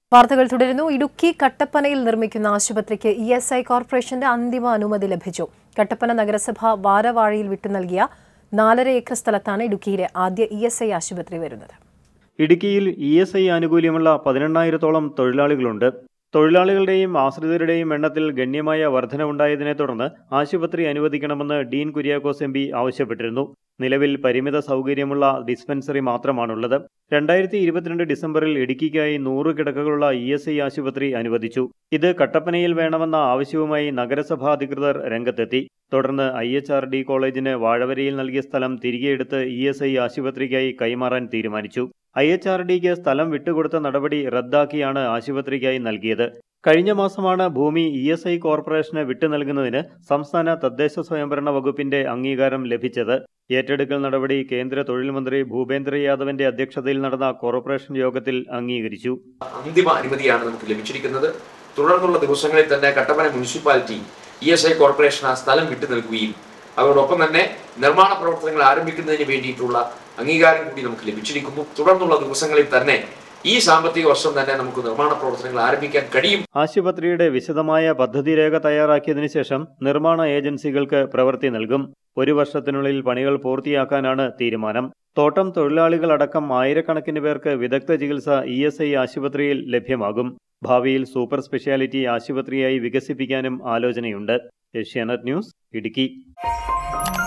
വാർത്തകൾ തുടരുന്നു ഇടുക്കി കട്ടപ്പനയിൽ നിർമ്മിക്കുന്ന ആശുപത്രിക്ക് ഇ എസ് ഐ കോർപ്പറേഷന്റെ അന്തിമ അനുമതി ലഭിച്ചു കട്ടപ്പന നഗരസഭ വാരവാഴിയിൽ വിട്ടു നൽകിയ നാലര ഏക്കർ സ്ഥലത്താണ് ഇടുക്കിയിലെ ആദ്യ ഇ എസ് ഐ ആശുപത്രി വരുന്നത് ഇടുക്കിയിൽ ഇ എസ് ഐ ആനുകൂല്യമുള്ള പതിനെണ്ണായിരത്തോളം തൊഴിലാളികളുണ്ട് തൊഴിലാളികളുടെയും ആശ്രിതരുടെയും എണ്ണത്തിൽ ഗണ്യമായ വർധനവുണ്ടായതിനെ തുടർന്ന് ആശുപത്രി അനുവദിക്കണമെന്ന് ഡീൻ കുര്യാക്കോസ് എം പി ആവശ്യപ്പെട്ടിരുന്നു നിലവിൽ പരിമിത സൗകര്യമുള്ള ഡിസ്പെൻസറി മാത്രമാണുള്ളത് രണ്ടായിരത്തി ഇരുപത്തിരണ്ട് ഡിസംബറിൽ ഇടുക്കിക്കായി നൂറ് കിടക്കകളുള്ള ഇ എസ് ഐ ആശുപത്രി അനുവദിച്ചു ഇത് കട്ടപ്പനയിൽ വേണമെന്ന ആവശ്യവുമായി നഗരസഭാ അധികൃതർ രംഗത്തെത്തി തുടർന്ന് ഐ എച്ച് ആർ ഡി കോളേജിന് വാഴവരയിൽ നൽകിയ സ്ഥലം തിരികെയെടുത്ത് ഇ എസ് ഐ ആശുപത്രിക്കായി കൈമാറാൻ തീരുമാനിച്ചു ഐ എച്ച് ആർ ഡിക്ക് സ്ഥലം വിട്ടുകൊടുത്ത നടപടി റദ്ദാക്കിയാണ് ആശുപത്രിക്കായി നൽകിയത് കഴിഞ്ഞ മാസമാണ് ഭൂമി ഇ എസ് ഐ കോർപ്പറേഷന് വിട്ടു നൽകുന്നതിന് സംസ്ഥാന തദ്ദേശ സ്വയംഭരണ വകുപ്പിന്റെ അംഗീകാരം ലഭിച്ചത് ഏറ്റെടുക്കൽ നടപടി കേന്ദ്ര തൊഴിൽ മന്ത്രി ഭൂപേന്ദ്ര യാദവിന്റെ അധ്യക്ഷതയിൽ നടന്ന കോർപ്പറേഷൻ യോഗത്തിൽ അംഗീകരിച്ചു അന്തിമ അനുമതിയാണ് നമുക്ക് ലഭിച്ചിരിക്കുന്നത് തുടർന്നുള്ള ദിവസങ്ങളിൽ തന്നെ Kattappana municipality E S I corporation ആ സ്ഥലം വിട്ടു നൽകുകയും അതോടൊപ്പം തന്നെ നിർമ്മാണ പ്രവർത്തനങ്ങൾ ആരംഭിക്കുന്നതിന് വേണ്ടിയിട്ടുള്ള അംഗീകാരം കൂടി നമുക്ക് ലഭിച്ചിരിക്കുന്നു തുടർന്നുള്ള ദിവസങ്ങളിൽ തന്നെ ഈ സാമ്പത്തിക വർഷം തന്നെ നമുക്ക് നിർമ്മാണ പ്രവർത്തനങ്ങൾ ആരംഭിക്കാൻ കഴിയും ആശുപത്രിയുടെ വിശദമായ പദ്ധതി രേഖ തയ്യാറാക്കിയതിനു ശേഷം നിർമ്മാണ ഏജൻസികൾക്ക് പ്രവൃത്തി നൽകും ഒരു വർഷത്തിനുള്ളിൽ പണികൾ പൂർത്തിയാക്കാനാണ് തീരുമാനം തോട്ടം തൊഴിലാളികളടക്കം ആയിരക്കണക്കിന് പേർക്ക് വിദഗ്ധ ചികിത്സ ഇ എസ് ഐ ആശുപത്രിയിൽ ലഭ്യമാകും ഭാവിയിൽ സൂപ്പർ സ്പെഷ്യാലിറ്റി ആശുപത്രിയായി വികസിപ്പിക്കാനും ആലോചനയുണ്ട് ഏഷ്യാനെറ്റ് ന്യൂസ് ഇടുക്കി